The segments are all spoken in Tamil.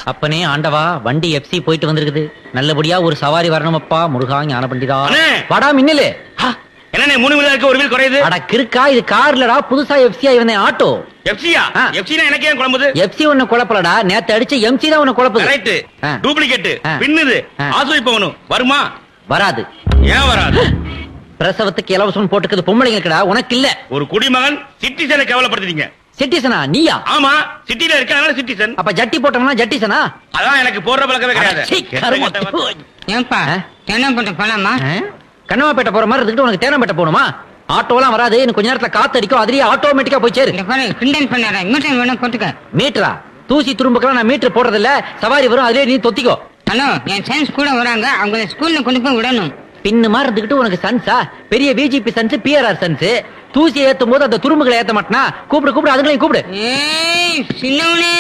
அப்பனே ஆண்டவா வண்டி எஃப்சி போயிட்டு வந்திருக்குது நல்லபடியா ஒரு சவாரி வரணுமப்பா முருகா ஞான பண்டிதா அண்ணே! வாடா மின்னலு என்ன மூணு வீலர் இருக்கு ஒரு வீல் குறையுது அட கிறுக்கா இது கார்லடா புதுசா எஃப்சி வந்தேன் ஆட்டோ எஃப்சியா ஆ. எஃப்சினா எனக்கு ஏன் குழம்புது எஃப்சி ஒண்ணு குழப்பலடா நேத்து அடிச்ச எம்சி தான் உன்னை குழப்புது கரெக்ட் ஆ. டூப்ளிகேட் ஆ. பின்னுது ஆ. ஆசை போகணும் வருமா வராது ஏன் வராது பிரசவத்துக்கு இலவசம் போட்டுக்கிறது பொம்பளைங்களுக்குடா உனக்கு இல்ல ஒரு குடிமகன் சிட்டிசனை கேவலப்படுத்துறீங்க சிட்டிசனா நீயா ஆமா சிட்டில இருக்காங்க சிட்டிசன் அப்ப ஜட்டி போட்டோம்னா ஜட்டிசனா அதான் எனக்கு போடுற பழக்கமே கிடையாது சீ, கருமம். கெட்ட கெட்ட வார்த்தை. ஏன்பா ஆ? தென்னப்பட்ட போலாமா ஆ? கண்ணமாப்பேட்டை போற மாதிரி இருந்துட்டு உனக்கு தேனம்பேட்டை போகணுமா ஆட்டோலாம் வராது இன்னும் கொஞ்ச நேரத்துல காத்து அடிக்கும் அதுலயே ஆட்டோமேட்டிக்கா போய் சேரு இந்த பாரு கிண்டல் பண்ணாத மீட்டர் வேணா போட்டுக்க மீட்டரா தூசி துரும்புக்கெல்லாம் நான் மீட்டர் போடுறது இல்ல சவாரி வரும் அதுலயே நீ தொத்திக்கோ ஹலோ என் சயின்ஸ் கூட வராங்க அவங்க ஸ்கூல்ல கொண்டு போய் விடணும் பின்னு மாதிரி இருந்துகிட்டு உனக்கு சன்ஸா பெரிய பிஜேபி சன்ஸ் பிஆர்ஆர் சன்ஸ் தூசி ஏத்தும் போது அந்த துரும்புகளை ஏத்த மாட்டனா கூப்பிடு கூப்பிடு அதுங்களையும் கூப்பிடு ஏய் சின்னவனே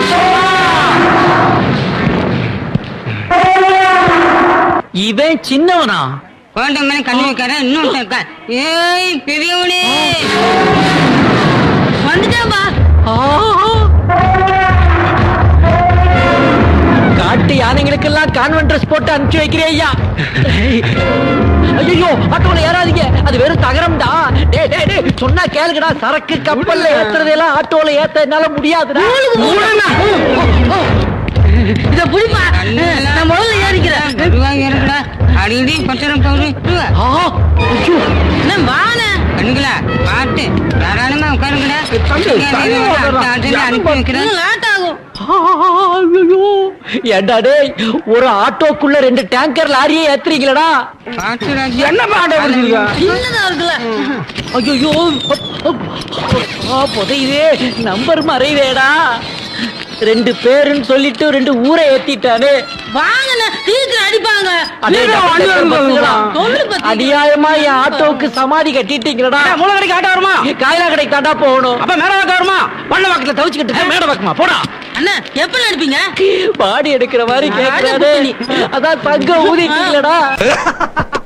இவன் சின்னவனா குழந்தை மேல கண்ணு வைக்காத இன்னும் இருக்கா ஏய் பெரியவனே வந்துட்டாப்பா காட்டு யானைகளுக்கெல்லாம் கான்வென்ட் ட்ரெஸ் போட்டு அனுப்பிச்சு வைக்கிறேன் ஐயா ஐயோ ஆட்டோல ஏறாதீங்க அது வெறும் தகரம்டா டேய் டேய் டேய் சொன்னா கேளுங்கடா சரக்கு கப்பல்ல ஏத்துறதெல்லாம் ஆட்டோல ஏத்த என்னால முடியாதுடா இத புடிப்பா நான் முதல்ல ஏறிக்கிறேன் மெதுவா ஏறுங்கடா அடிக்கடி பச்சரம் போகுது ஆ, ஐயோ, என்ன வான கண்ணுங்களா பாட்டு தாராளமா உட்காருங்கடா தம்பி, தள்ளி ஓடுறா. அனுப்பி வைக்கிறேன் லேட் ஆகும் ஆ, ஐயோ. ஏண்டா டேய் ஒரு ஆட்டோக்குள்ள ரெண்டு டேங்கர் லாரியே ஏத்துறீங்களடா பாட்டு ராஜா. என்ன பாட்டு வச்சிருக்க? சின்னதா இருக்குல்ல ஐயோ புதையுதே நம்பர் மறைவேடா ரெண்டு பேருன்னு சொல்லிட்டு ரெண்டு ஊரை ஏத்திட்டானே வாங்கண்ணா சீக்கிரம் அடிப்பாங்க அடே, டபுள் பஸ்ஸுகளா. சொல்லு பத்தி. அநியாயமா என் ஆட்டோவுக்கு சமாதி கட்டிட்டீங்களடா மூல கடைக்கு ஆட்டோ வருமா காயிலா கடைக்கு தாண்டா போகணும் அப்ப மேட வாக்க வருமா பண்ண வாக்கத்துல தவிச்சுக்கிட்டு மேட வாக்குமா போடா அண்ணா எப்ப அடிப்பீங்க பாடி எடுக்கிற மாதிரி கேட்கறாரு அதான் தங்க ஊதிட்டீங்களடா